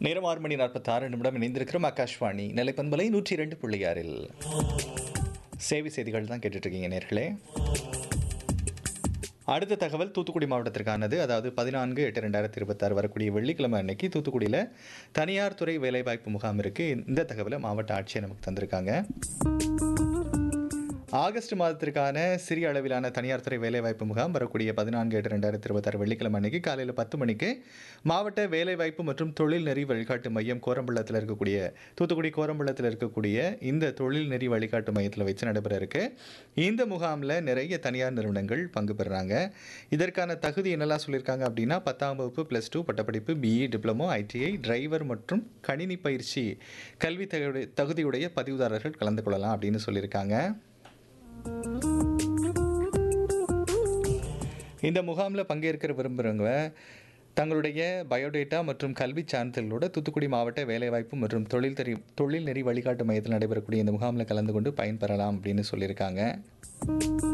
நேரம் ஆறு மணி நாற்பத்தாறு நிமிடம் இணைந்திருக்கிறோம் ஆகாஷ்வாணி நிலைப்பண்பலை நூற்றி இரண்டு புள்ளி ஆறில் சேவை செய்திகள் தான் கேட்டுட்டு இருக்கீங்க நேர்களே அடுத்த தகவல் தூத்துக்குடி மாவட்டத்திற்கானது அதாவது பதினான்கு எட்டு ரெண்டாயிரத்தி இருபத்தாறு வரக்கூடிய வெள்ளிக்கிழமை அன்னைக்கு தூத்துக்குடியில் தனியார் துறை வேலைவாய்ப்பு முகாம் இருக்குது இந்த தகவலை மாவட்ட ஆட்சியர் நமக்கு தந்திருக்காங்க ஆகஸ்ட் மாதத்திற்கான சிறிய அளவிலான தனியார் துறை வேலைவாய்ப்பு முகாம் வரக்கூடிய பதினான்கு எட்டு ரெண்டாயிரத்தி இருபத்தாறு வெள்ளிக்கிழமை அன்னைக்கு காலையில் பத்து மணிக்கு மாவட்ட வேலைவாய்ப்பு மற்றும் தொழில் நெறி வழிகாட்டு மையம் கோரம்பள்ளத்தில் இருக்கக்கூடிய தூத்துக்குடி கோரம்பள்ளத்தில் இருக்கக்கூடிய இந்த தொழில் நெறி வழிகாட்டு மையத்தில் வச்சு நடைபெற இருக்கு இந்த முகாமில் நிறைய தனியார் நிறுவனங்கள் பங்கு பெறுறாங்க இதற்கான தகுதி என்னெல்லாம் சொல்லியிருக்காங்க அப்படின்னா பத்தாம் வகுப்பு ப்ளஸ் டூ பட்டப்படிப்பு பிஇ டிப்ளமோ ஐடிஐ டிரைவர் மற்றும் கணினி பயிற்சி கல்வி தகுதி தகுதியுடைய பதிவுதாரர்கள் கலந்து கொள்ளலாம் அப்படின்னு சொல்லியிருக்காங்க இந்த முகாமில் பங்கேற்க விரும்புகிறவங்க தங்களுடைய பயோடேட்டா மற்றும் கல்வி சான்றிதழோட தூத்துக்குடி மாவட்ட வேலைவாய்ப்பு மற்றும் தொழில் தெரி தொழில் நெறி வழிகாட்டு மையத்தில் நடைபெறக்கூடிய இந்த முகாமில் கலந்து கொண்டு பயன்பெறலாம் அப்படின்னு சொல்லியிருக்காங்க